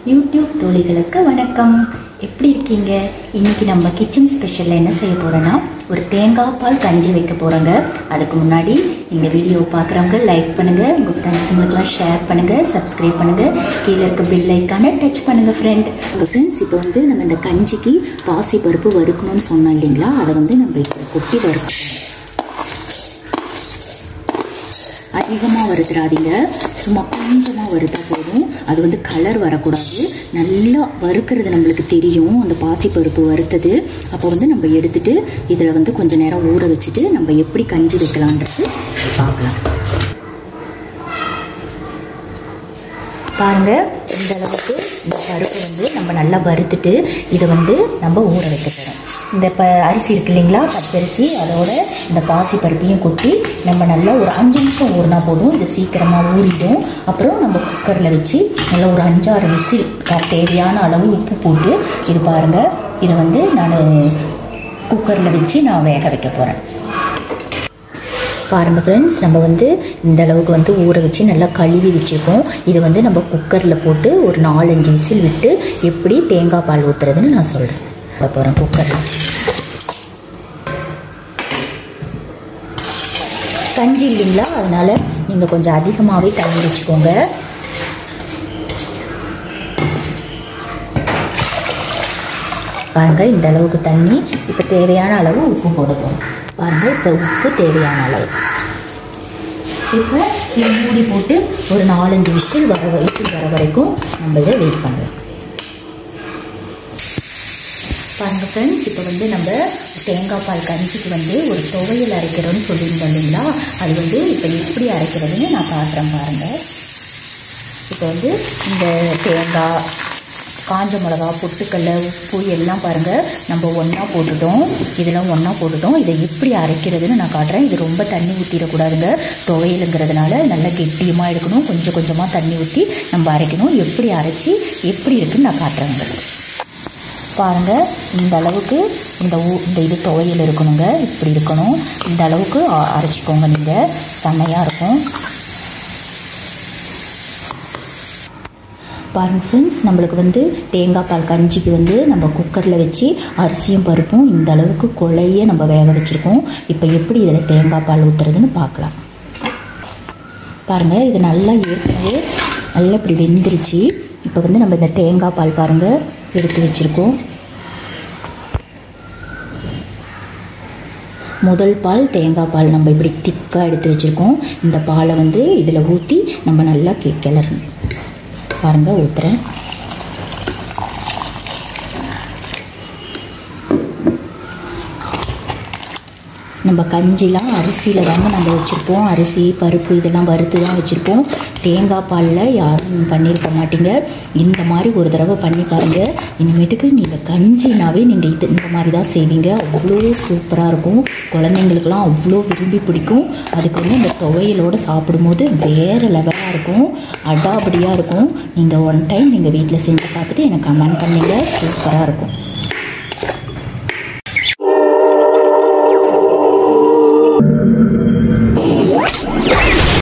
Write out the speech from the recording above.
YouTube தோழிகளுக்கு வணக்கம் எப்படி இருக்கீங்க இன்னைக்கு நம்ம கிச்சன் ஸ்பெஷலில் என்ன செய்ய போறோம்னா ஒரு தேங்காய் பால் கஞ்சி வைக்க போகிறோங்க அதுக்கு முன்னாடி இந்த வீடியோ பார்க்குறவங்க லைக் பண்ணுங்க உங்கள் ஃப்ரெண்ட்ஸுங்களுக்கெல்லாம் ஷேர் பண்ணுங்க சப்ஸ்கிரைப் பண்ணுங்க கீழே இருக்க பில் ஐக்கானை டச் பண்ணுங்க ஃப்ரெண்ட் உங்கள் ஃப்ரெண்ட்ஸ் இப்போ வந்து நம்ம இந்த கஞ்சிக்கு பாசி பருப்பு வறுக்கணும்னு சொன்னோம் இல்லைங்களா அதை வந்து நம்ம இப்போ கொட்டி வறுக்கணும் அதிகமாக வறுத்துடாதீங்க சும்மா கொஞ்சமாக வறுத்தா போதும் அது வந்து கலர் வரக்கூடாது நல்லா வறுக்கிறது நம்மளுக்கு தெரியும் அந்த பாசிப்பருப்பு வறுத்தது அப்போ வந்து நம்ம எடுத்துட்டு இதில் வந்து கொஞ்ச நேரம் ஊற வச்சுட்டு நம்ம எப்படி கஞ்சி வைக்கலான்றது பார்க்கலாம் பாருங்க இந்த அளவுக்கு இந்த பருப்பு வந்து நம்ம நல்லா வறுத்துட்டு இதை வந்து நம்ம ஊற வைக்க போகிறோம் இந்த ப அரிசி இருக்கு இல்லைங்களா பச்சரிசி அதோட இந்த பாசி பருப்பையும் கொட்டி நம்ம நல்லா ஒரு அஞ்சு நிமிஷம் ஊறினா போதும் இது சீக்கிரமாக ஊறிடும் அப்புறம் நம்ம குக்கரில் வச்சு நல்லா ஒரு அஞ்சாறு விசில் தேவையான அளவு உப்பு போட்டு இது பாருங்கள் இதை வந்து நான் குக்கரில் வச்சு நான் வேக வைக்க போகிறேன் பாருங்கள் ஃப்ரெண்ட்ஸ் நம்ம வந்து இந்த அளவுக்கு வந்து ஊற வச்சு நல்லா கழுவி வச்சுருக்கோம் இது வந்து நம்ம குக்கரில் போட்டு ஒரு நாலஞ்சு விசில் விட்டு எப்படி தேங்காய் பால் ஊற்றுறதுன்னு நான் சொல்கிறேன் போட போகிறேன் குக்கரில் கஞ்சி இல்லைங்களா அதனால் நீங்கள் கொஞ்சம் அதிகமாகவே தண்ணி வச்சுக்கோங்க பாருங்கள் இந்த அளவுக்கு தண்ணி இப்போ தேவையான அளவு உப்பு போடுவோம் பாருங்கள் இப்போ உப்பு தேவையான அளவு இப்போ இது மூடி போட்டு ஒரு நாலஞ்சு விசில் வர விசில் வர வரைக்கும் நம்ம இதை வெயிட் பண்ணலாம் பாருங்க ஃப்ரெண்ட்ஸ் இப்போ வந்து நம்ம தேங்காய் பால் கஞ்சிக்கு வந்து ஒரு துவையல் அரைக்கிறோன்னு சொல்லியிருந்தோம் இல்லைங்களா அது வந்து இப்போ எப்படி அரைக்கிறதுன்னு நான் காட்டுறேன் பாருங்கள் இப்போ வந்து இந்த தேங்காய் காஞ்ச மிளகா பொட்டுக்கடலை உப்பு எல்லாம் பாருங்கள் நம்ம ஒன்றா போட்டுட்டோம் இதெல்லாம் ஒன்றா போட்டுட்டோம் இதை எப்படி அரைக்கிறதுன்னு நான் காட்டுறேன் இது ரொம்ப தண்ணி ஊற்றிடக்கூடாதுங்க துவையலுங்கிறதுனால நல்லா கெட்டியமாக எடுக்கணும் கொஞ்சம் கொஞ்சமாக தண்ணி ஊற்றி நம்ம அரைக்கணும் எப்படி அரைச்சி எப்படி இருக்குன்னு நான் காட்டுறேன் உங்களுக்கு பாருங்கள் இந்த அளவுக்கு இந்த ஊ இந்த இது துவையல் இருக்கணுங்க இப்படி இருக்கணும் இந்த அளவுக்கு அரைச்சிக்கோங்க நீங்கள் செம்மையாக இருக்கும் பாருங்கள் ஃப்ரெண்ட்ஸ் நம்மளுக்கு வந்து தேங்காய் பால் கஞ்சிக்கு வந்து நம்ம குக்கரில் வச்சு அரிசியும் பருப்பும் இந்த அளவுக்கு கொலையே நம்ம வேக வச்சுருக்கோம் இப்போ எப்படி இதில் தேங்காய் பால் ஊற்றுறதுன்னு பார்க்கலாம் பாருங்கள் இது நல்லா ஏற்கனவே நல்லா இப்படி வெந்துருச்சு இப்போ வந்து நம்ம இந்த தேங்காய் பால் பாருங்கள் எடுத்து வச்சுருக்கோம் முதல் பால் தேங்காய் பால் நம்ம இப்படி திக்காக எடுத்து வச்சுருக்கோம் இந்த பாலை வந்து இதில் ஊற்றி நம்ம நல்லா கி கிளறணும் பாருங்கள் ஊற்றுறேன் நம்ம கஞ்சிலாம் அரிசியில் தாங்க நம்ம வச்சுருப்போம் அரிசி பருப்பு இதெல்லாம் வறுத்து தான் வச்சுருப்போம் தேங்காய் பாலில் யாரும் பண்ணியிருக்க மாட்டீங்க இந்த மாதிரி ஒரு தடவை பண்ணி பாருங்கள் இனிமேட்டுக்கு நீங்கள் கஞ்சினாவே நீங்கள் இது இந்த மாதிரி தான் செய்வீங்க அவ்வளோ சூப்பராக இருக்கும் குழந்தைங்களுக்கெல்லாம் அவ்வளோ விரும்பி பிடிக்கும் அதுக்கு வந்து இந்த துவையலோடு சாப்பிடும்போது வேறு லெவலாக இருக்கும் அடாபடியாக இருக்கும் நீங்கள் ஒன் டைம் நீங்கள் வீட்டில் செஞ்சு பார்த்துட்டு எனக்கு கமெண்ட் பண்ணுங்கள் சூப்பராக இருக்கும்